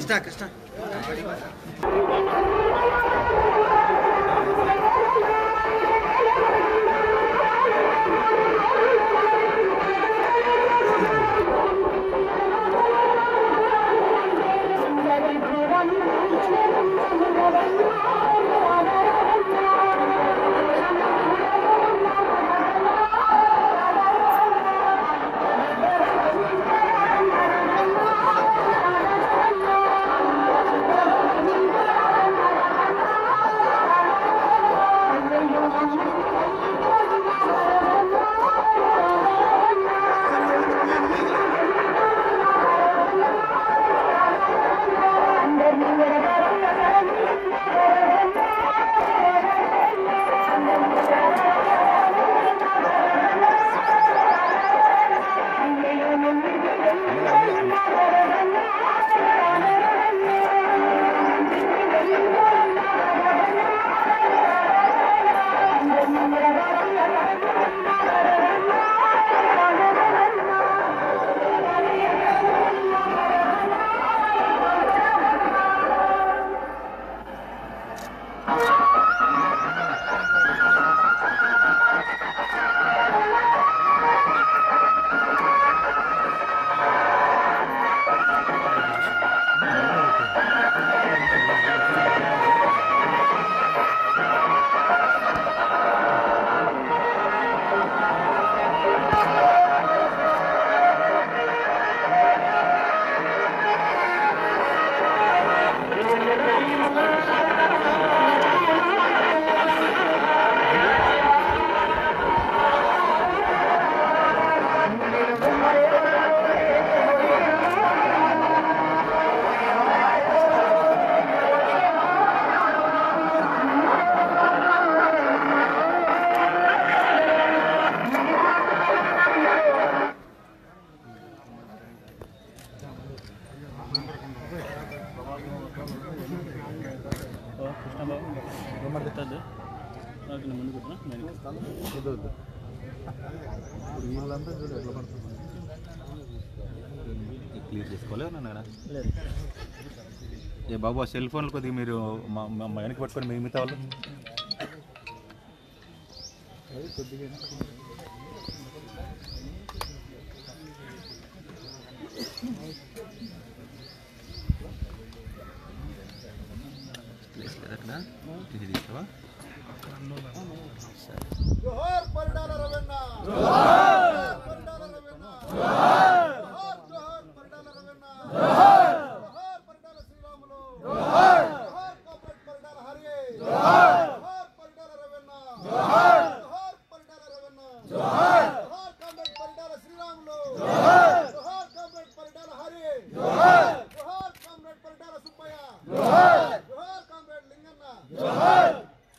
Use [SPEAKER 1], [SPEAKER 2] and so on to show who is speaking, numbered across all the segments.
[SPEAKER 1] Krishna Krishna
[SPEAKER 2] clear చేసుకోవాలి నాన్న ఏ బాబు ఆ సెల్ ఫోన్లు కొద్దిగా మీరు మా మా మా వెనక్కి పట్టుకొని మీ మిగతా వాళ్ళు ప్లేస్ లేదు అక్కడ ఇది తీసుకోవా
[SPEAKER 3] జోహార్ పరిడాల రవెన్న జోహార్ పరిడాల రవెన్న జోహార్ జోహార్ పరిడాల రవెన్న జోహార్ పరిడాల శ్రీరాములు జోహార్ జోహార్ కామ్రేడ్ పరిడాల హరి జోహార్ జోహార్ పరిడాల రవెన్న జోహార్ జోహార్ పరిడాల రవెన్న జోహార్ జోహార్ కామ్రేడ్ పరిడాల శ్రీరాములు జోహార్ జోహార్ కామ్రేడ్ పరిడాల హరి జోహార్ జోహార్ కామ్రేడ్ పరిడాల సుబ్బయ్య జోహార్ జోహార్ కామ్రేడ్ లింగన్న జోహార్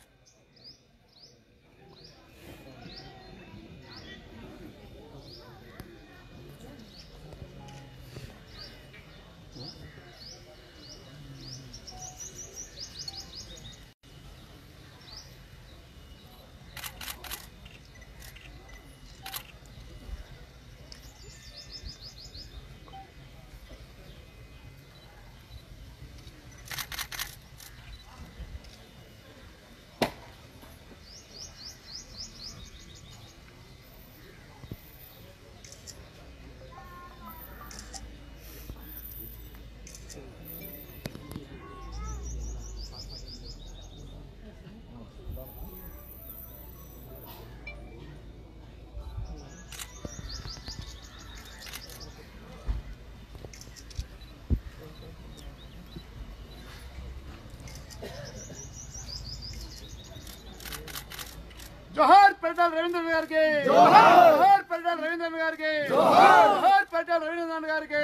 [SPEAKER 4] జోహార్ పెట్టాల రవీంద్ర గారికి జోహార్ పెట్టాల రవీంద్ర గారికి జోహార్ పెట్టాల రవీంద్ర గారికి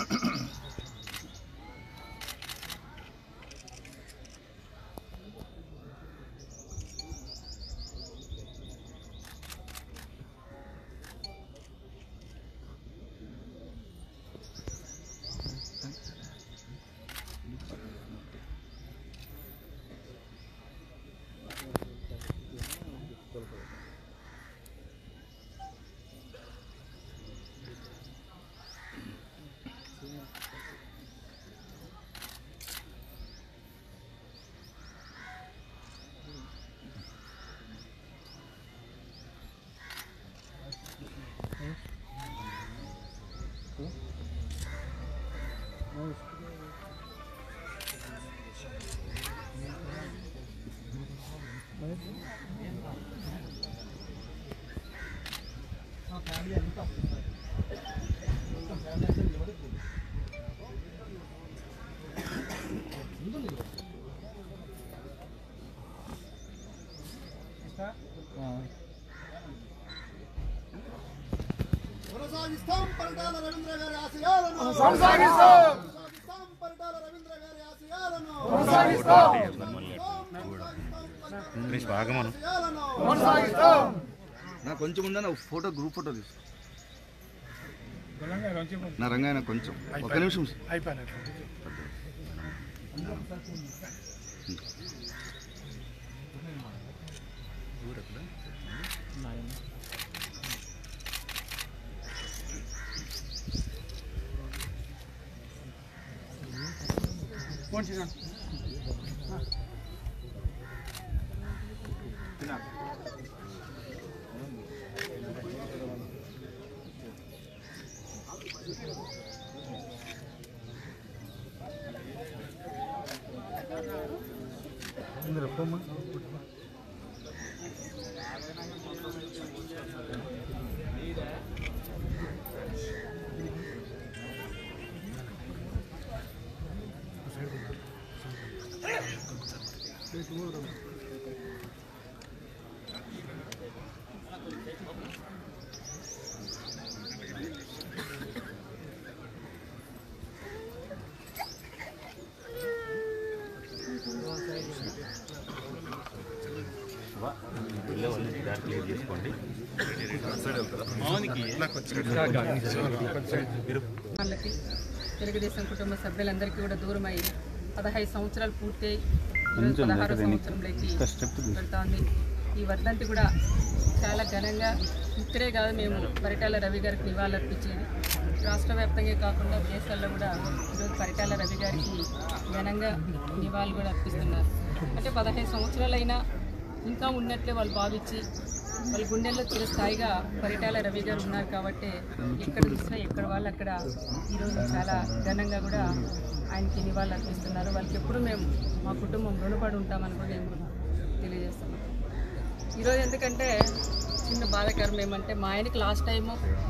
[SPEAKER 3] కొనసాగిస్తాం పరిటాల రవీంద్ర గారి ఆశయాలను
[SPEAKER 4] కొనసాగిస్తాం
[SPEAKER 3] కొనసాగిస్తాం పరిటాల రవీంద్ర గారి ఆశయాలను
[SPEAKER 4] కొనసాగిస్తాం
[SPEAKER 2] గణేష్ బాగా మనం
[SPEAKER 3] ఆశయాలను
[SPEAKER 4] కొనసాగిస్తాం
[SPEAKER 1] నా కొంచెం ఉందా నా ఫోటో గ్రూప్ ఫోటో తీసుకో నా రంగాయన కొంచెం ఒక నిమిషం
[SPEAKER 2] వెళ్ళే వాళ్ళు దారి క్లియర్ చేసుకోండి
[SPEAKER 5] వాళ్ళకి తెలుగుదేశం కుటుంబ సభ్యులందరికీ కూడా దూరమై పదహైదు సంవత్సరాలు పూర్తయి ఈరోజు పదహారో సంవత్సరంలోకి వెళ్తోంది ఈ వర్ధంతి కూడా చాలా ఘనంగా ఇక్కడే కాదు మేము పరిటాల రవి గారికి నివాళులర్పించేది రాష్ట్ర వ్యాప్తంగా కాకుండా దేశాల్లో కూడా ఈరోజు పరిటాల రవి గారికి ఘనంగా నివాళులు కూడా అర్పిస్తున్నారు అంటే పదహైదు సంవత్సరాలైనా ఇంకా ఉన్నట్లే వాళ్ళు భావించి వాళ్ళ గుండెల్లో చిరస్థాయిగా పరిటాల రవి గారు ఉన్నారు కాబట్టి ఎక్కడ చూసినా ఎక్కడ వాళ్ళు అక్కడ ఈరోజు చాలా ఘనంగా కూడా ఆయనకి నివాళులు అర్పిస్తున్నారు వాళ్ళకి ఎప్పుడు మేము మా కుటుంబం రుణపడి ఉంటామని కూడా నేను తెలియజేస్తున్నాం ఈరోజు ఎందుకంటే చిన్న బాధాకరం ఏమంటే మా ఆయనకి లాస్ట్ టైము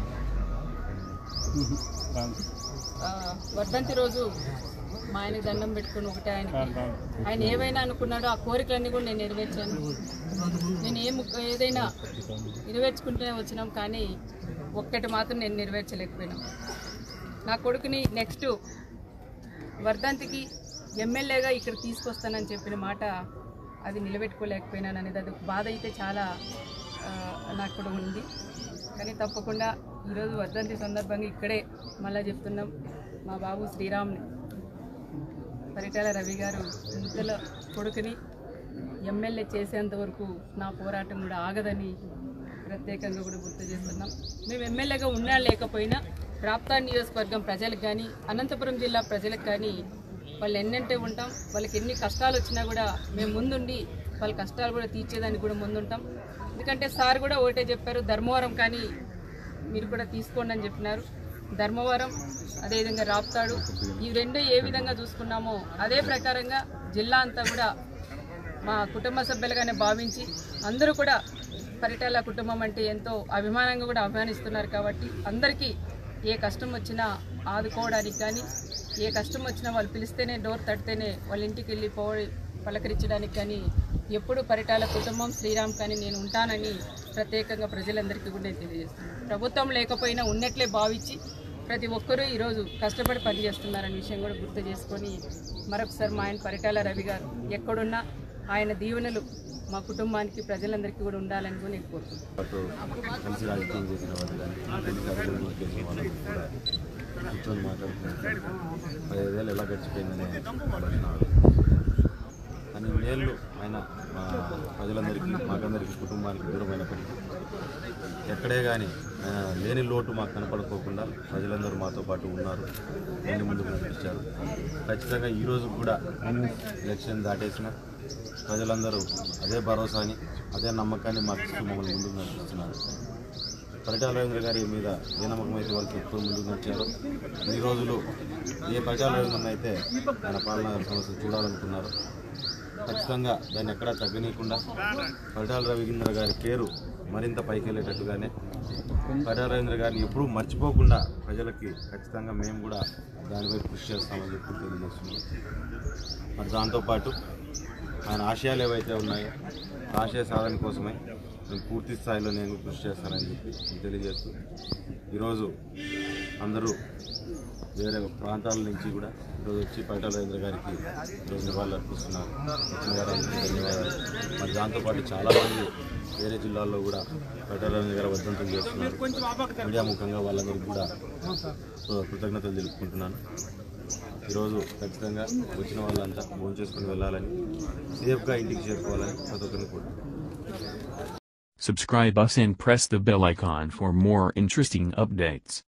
[SPEAKER 5] ఆ, వర్ధంతి రోజు మా ఆయనకి దండం పెట్టుకుని ఒకటే ఆయనకి ఆయన ఏవైనా అనుకున్నాడో ఆ కోరికలన్నీ కూడా నేను నెరవేర్చాను నేను ఏం ఏదైనా నెరవేర్చుకుంటూనే వచ్చినాం కానీ ఒక్కటి మాత్రం నేను నెరవేర్చలేకపోయినాం నా కొడుకుని నెక్స్ట్ వర్ధంతికి ఎమ్మెల్యేగా ఇక్కడ తీసుకొస్తానని చెప్పిన మాట అది నిలబెట్టుకోలేకపోయినాను అనేది అది ఒక బాధ అయితే చాలా ఆ, నాకు కూడా ఉంది కానీ తప్పకుండా ఈరోజు వర్ధంతి సందర్భంగా ఇక్కడే మళ్ళీ చెప్తున్నాం మా బాబు శ్రీరామ్ని పరిటాల రవి గారు ముద్దల కొడుకుని ఎమ్మెల్యే చేసేంత వరకు నా పోరాటం కూడా ఆగదని ప్రత్యేకంగా కూడా గుర్తు చేస్తున్నాం మేము ఎమ్మెల్యేగా ఉన్నా లేకపోయినా రాప్తా నియోజకవర్గం ప్రజలకు కానీ అనంతపురం జిల్లా ప్రజలకు కానీ వాళ్ళు ఎన్నంటే ఉంటాం వాళ్ళకి ఎన్ని కష్టాలు వచ్చినా కూడా మేము ముందుండి వాళ్ళ కష్టాలు కూడా తీర్చేదానికి కూడా ముందుంటాం ఎందుకంటే సార్ కూడా ఒకటే చెప్పారు ధర్మవరం కానీ మీరు కూడా తీసుకోండి అని చెప్పినారు ధర్మవరం అదేవిధంగా రాప్తాడు ఈ రెండు ఏ విధంగా చూసుకున్నామో అదే ప్రకారంగా జిల్లా అంతా కూడా మా కుటుంబ సభ్యులుగానే భావించి అందరూ కూడా పరిటాల కుటుంబం అంటే ఎంతో అభిమానంగా కూడా అభిమానిస్తున్నారు కాబట్టి అందరికీ ఏ కష్టం వచ్చినా ఆదుకోవడానికి కానీ ఏ కష్టం వచ్చినా వాళ్ళు పిలిస్తేనే డోర్ తడితేనే వాళ్ళ ఇంటికి వెళ్ళి పో పలకరించడానికి కానీ ఎప్పుడు పరిటాల కుటుంబం శ్రీరామ్ కానీ నేను ఉంటానని ప్రత్యేకంగా ప్రజలందరికీ కూడా నేను తెలియజేస్తున్నాను ప్రభుత్వం లేకపోయినా ఉన్నట్లే భావించి ప్రతి ఒక్కరూ ఈరోజు కష్టపడి పనిచేస్తున్నారనే విషయం కూడా గుర్తు చేసుకొని మరొకసారి మా ఆయన పరిటాల రవి గారు ఎక్కడున్నా ఆయన దీవెనలు మా కుటుంబానికి ప్రజలందరికీ కూడా ఉండాలని కూడా నేను కోరుకుంటున్నాను
[SPEAKER 6] పాటు కలిసి రాజకీయం చేసిన వాళ్ళు కానీ కలిసి అభివృద్ధి చేసిన వాళ్ళు కూడా కూర్చొని మాట్లాడుతున్నారు పదిహేదేళ్ళు ఎలా గడిచిపోయిందని ఆలోచన కానీ నేళ్ళు ఆయన మా ప్రజలందరికీ మాకందరికీ కుటుంబానికి దూరమైనప్పటికీ ఎక్కడే కానీ ఆయన లేని లోటు మాకు కనపడుకోకుండా ప్రజలందరూ మాతో పాటు ఉన్నారు ముందు ముందుకు నడిపించారు ఖచ్చితంగా ఈరోజు కూడా ఎలక్షన్ దాటేసిన ప్రజలందరూ అదే భరోసాని అదే నమ్మకాన్ని మాకు ఇస్తూ మమ్మల్ని ముందుకు నడిపిస్తున్నారు పరిటాల రవీంద్ర గారి మీద ఏ నమ్మకం అయితే వాళ్ళు చెప్తూ ముందుకు నడిచారో ఈ రోజులు ఏ పరిటాల రవీంద్రని అయితే ఆయన పాలన సమస్యలు చూడాలనుకున్నారో ఖచ్చితంగా దాన్ని ఎక్కడా తగ్గనీయకుండా పరిటాల రవీంద్ర గారి పేరు మరింత పైకి వెళ్ళేటట్టుగానే పరిటాల రవీంద్ర గారిని ఎప్పుడూ మర్చిపోకుండా ప్రజలకి ఖచ్చితంగా మేము కూడా దానిపై కృషి చేస్తామని చెప్పి తెలియజేస్తున్నాం మరి దాంతోపాటు ఆయన ఆశయాలు ఏవైతే ఉన్నాయో ఆ ఆశయ సాధన కోసమై నేను పూర్తి స్థాయిలో నేను కృషి చేస్తానని చెప్పి మీకు తెలియజేస్తూ ఈరోజు అందరూ వేరే ప్రాంతాల నుంచి కూడా ఈరోజు వచ్చి పరిటాల రవీంద్ర గారికి ఈరోజు నివాళులు అర్పిస్తున్నారు వచ్చిన వారందరికీ ధన్యవాదాలు మరి దాంతోపాటు చాలామంది వేరే జిల్లాల్లో కూడా పరిటాల రవీంద్ర గారు వర్ధంతులు చేస్తున్నారు మీడియా ముఖంగా వాళ్ళందరికీ కూడా కృతజ్ఞతలు తెలుపుకుంటున్నాను ఈరోజు ఖచ్చితంగా వచ్చిన వాళ్ళంతా భోజనం చేసుకుని వెళ్ళాలని సేఫ్గా ఇంటికి చేరుకోవాలని ప్రతి ఒక్కరిని కోరుకుంటున్నాను
[SPEAKER 7] Subscribe us and press the bell icon for more interesting updates.